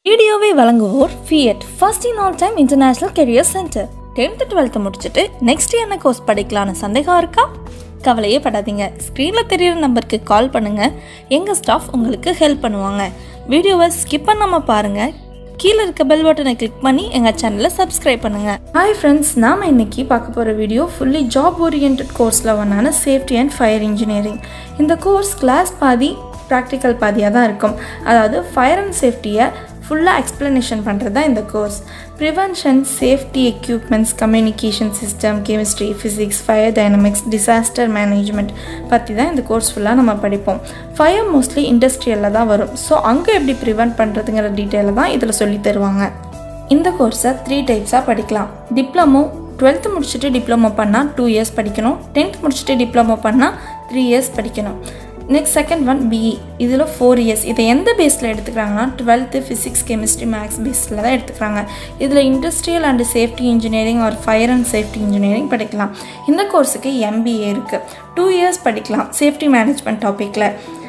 வீடியோவை வழங்குவோர் FIAT first in all time international career center tenth twelfth முடிச்சுட்டு next என்ன கோர்ஸ் படிக்கலான்னு சந்தேகம் இருக்கா கவலையே படாதீங்க ஸ்க்ரீனில் தெரியிற நம்பருக்கு கால் பண்ணுங்கள் எங்கள் ஸ்டாஃப் உங்களுக்கு ஹெல்ப் பண்ணுவாங்க வீடியோவை ஸ்கிப் பண்ணாமல் பாருங்கள் கீழே இருக்க பெல் பட்டனை கிளிக் பண்ணி எங்கள் சேனலை சப்ஸ்கிரைப் பண்ணுங்கள் ஹாய் ஃப்ரெண்ட்ஸ் நாம் இன்னைக்கு பார்க்க போகிற வீடியோ ஃபுல்லி ஜாப் ஓரியன்ட் கோர்ஸில் ஒன்றான சேஃப்டி அண்ட் ஃபயர் இன்ஜினியரிங் இந்த கோர்ஸ் கிளாஸ் பாதி ப்ராக்டிக்கல் பாதியாக தான் இருக்கும் அதாவது ஃபயர் அண்ட் சேஃப்டியை ஃபுல்லாக எக்ஸ்ப்ளனேஷன் பண்ணுறது தான் இந்த course prevention safety equipments communication system chemistry physics fire dynamics disaster management பற்றி தான் இந்த கோர்ஸ் ஃபுல்லாக நம்ம படிப்போம் ஃபயர் மோஸ்ட்லி இண்டஸ்ட்ரியலில் தான் வரும் ஸோ அங்கே எப்படி ப்ரிவென்ட் பண்ணுறதுங்கிற டீட்டெயிலை தான் இதில் சொல்லி தருவாங்க இந்த கோர்ஸை த்ரீ டைப்ஸாக படிக்கலாம் டிப்ளமோ டுவெல்த்து முடிச்சுட்டு டிப்ளமோ பண்ணால் டூ இயர்ஸ் படிக்கணும் டென்த் முடிச்சுட்டு டிப்ளமோ பண்ணால் த்ரீ இயர்ஸ் படிக்கணும் நெக்ஸ்ட் செகண்ட் ஒன் பிஇ இதில் ஃபோர் இயர்ஸ் இதை எந்த பேஸில் எடுத்துக்கிறாங்கன்னா டுவெல்த்து ஃபிசிக்ஸ் கெமிஸ்ட்ரி மேக்ஸ் பேஸில் தான் எடுத்துக்கிறாங்க இதில் இண்டஸ்ட்ரியல் அண்ட் சேஃப்டி இன்ஜினியரிங் ஒரு ஃபயர் அண்ட் சேஃப்டி இன்ஜினியரிங் படிக்கலாம் இந்த கோர்ஸுக்கு எம்பிஏ இருக்குது டூ இயர்ஸ் படிக்கலாம் சேஃப்டி மேனேஜ்மெண்ட் டாப்பிக்கில்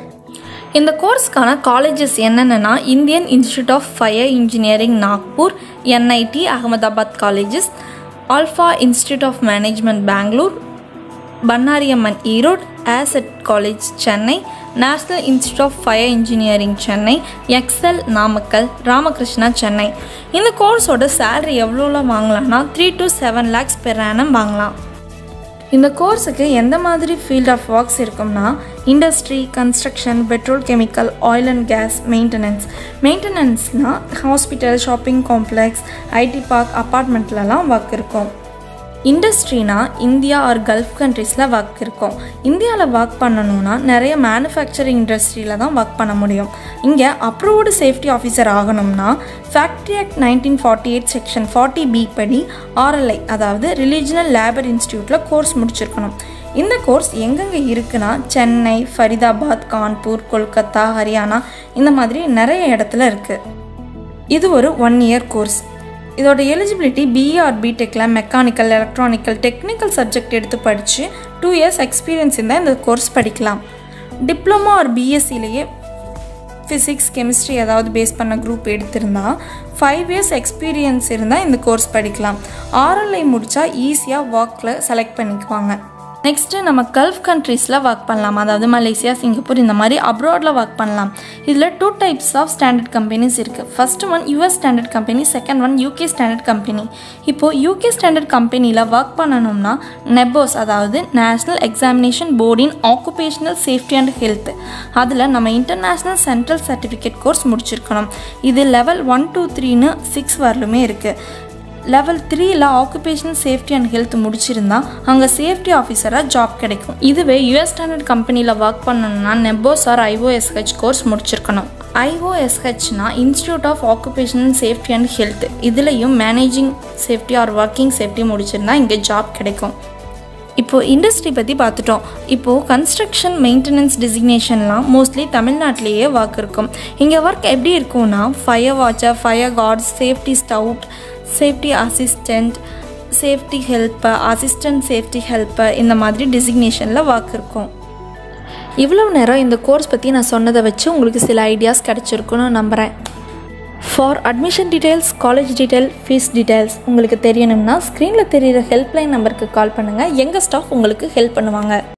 இந்த கோர்ஸ்க்கான காலேஜஸ் என்னென்னா Indian institute of fire engineering Nagpur NIT Ahmedabad colleges alpha institute of management Bangalore Bannariamman Erode ஆசட் college Chennai national institute of fire engineering Chennai Excel Namakkal Ramakrishna Chennai இந்த கோர்ஸோட சேலரி எவ்வளோலாம் வாங்கலாம்னா three to seven lakhs per annum வாங்கலாம் இந்த கோர்ஸுக்கு எந்த மாதிரி ஃபீல்ட் ஆஃப் ஒர்க்ஸ் இருக்கும்னா industry construction petrol chemical oil and gas maintenance மெயின்டெனன்ஸ்னால் hospital shopping complex IT park அப்பார்ட்மெண்ட்லலாம் ஒர்க் இருக்கும் இண்டஸ்ட்ரினா இந்தியா ஆர் கல்ஃப் கண்ட்ரீஸில் ஒர்க் இருக்கும் இந்தியாவில் ஒர்க் பண்ணணும்னா நிறைய மேனுஃபேக்சரிங் இண்டஸ்ட்ரியில் தான் ஒர்க் பண்ண முடியும் இங்கே அப்ரூவ்டு சேஃப்டி ஆஃபீஸர் ஆகணும்னா factory act nineteen forty eight section forty B படி ஆர்எல்ஐ அதாவது ரிலீஜனல் லேபர் இன்ஸ்டியூட்டில் கோர்ஸ் முடிச்சிருக்கணும் இந்த கோர்ஸ் எங்கெங்கே இருக்குன்னா சென்னை ஃபரிதாபாத் கான்பூர் கொல்கத்தா ஹரியானா இந்த மாதிரி நிறைய இடத்துல இருக்குது இது ஒரு ஒன் இயர் கோர்ஸ் இதோட எலிஜிபிலிட்டி பிஇ ஆர் பிடெக்கில் மெக்கானிக்கல் எலக்ட்ரானிக்கல் டெக்னிக்கல் சப்ஜெக்ட் எடுத்து படித்து டூ இயர்ஸ் எக்ஸ்பீரியன்ஸ் இருந்தால் இந்த கோர்ஸ் படிக்கலாம் டிப்ளமோ ஆர் பிஎஸ்சிலேயே ஃபிசிக்ஸ் கெமிஸ்ட்ரி ஏதாவது பேஸ் பண்ண குரூப் எடுத்திருந்தா ஃபைவ் இயர்ஸ் எக்ஸ்பீரியன்ஸ் இருந்தால் இந்த கோர்ஸ் படிக்கலாம் ஆர்எல்ஐ முடித்தா ஈஸியாக ஒர்க்கில் செலக்ட் பண்ணிக்குவாங்க நெக்ஸ்ட்டு நம்ம கல்ஃப் கண்ட்ரீஸில் ஒர்க் பண்ணலாம் அதாவது மலேசியா சிங்கப்பூர் இந்த மாதிரி அப்ராடில் ஒர்க் பண்ணலாம் இதில் two types of standard companies இருக்குது first one US standard company second one UK standard company இப்போது யூகே ஸ்டாண்டர்ட் கம்பெனியில் ஒர்க் பண்ணணும்னா நெபோஸ் அதாவது நேஷ்னல் எக்ஸாமினேஷன் போர்டின் ஆக்குபேஷனல் சேஃப்டி அண்ட் ஹெல்த் அதில் நம்ம இன்டர்நேஷ்னல் சென்ட்ரல் சர்டிஃபிகேட் கோர்ஸ் முடிச்சிருக்கணும் இது லெவல் ஒன் டூ த்ரீன்னு சிக்ஸ் வரலுமே இருக்குது லெவல் த்ரீயில் ஆக்குபேஷனல் சேஃப்டி அண்ட் ஹெல்த் முடிச்சிருந்தா அங்கே சேஃப்டி ஆஃபீஸராக ஜாப் கிடைக்கும் இதுவே யூஎஸ் ஸ்டாண்டர்ட் கம்பெனியில் ஒர்க் பண்ணணும்னா நெபோஸ் ஆர் ஐஓஎஸ்ஹெச் கோர்ஸ் முடிச்சிருக்கணும் ஐஓஎஸ்ஹெச்னா institute of occupational safety and health இதுலேயும் managing safety or working safety முடிச்சிருந்தா இங்கே ஜாப் கிடைக்கும் இப்போது இண்டஸ்ட்ரி பற்றி பார்த்துட்டோம் இப்போது கன்ஸ்ட்ரக்ஷன் மெயின்டெனன்ஸ் டிசிக்னேஷன்லாம் மோஸ்ட்லி தமிழ்நாட்டிலேயே ஒர்க் இருக்கும் இங்கே ஒர்க் எப்படி இருக்கும்னா fire watcher fire guards safety steward safety assistant safety helper assistant safety helper இந்த மாதிரி டிசிக்னேஷனில் ஒர்க் இருக்கும் இவ்வளவு நேரம் இந்த கோர்ஸ் பற்றி நான் சொன்னதை வச்சு உங்களுக்கு சில ஐடியாஸ் கிடச்சிருக்குன்னு நம்புகிறேன் for admission details college detail fees details உங்களுக்கு தெரியணும்னா ஸ்க்ரீனில் தெரியிற ஹெல்ப்லைன் நம்பருக்கு கால் பண்ணுங்கள் எங்கள் ஸ்டாஃப் உங்களுக்கு ஹெல்ப் பண்ணுவாங்க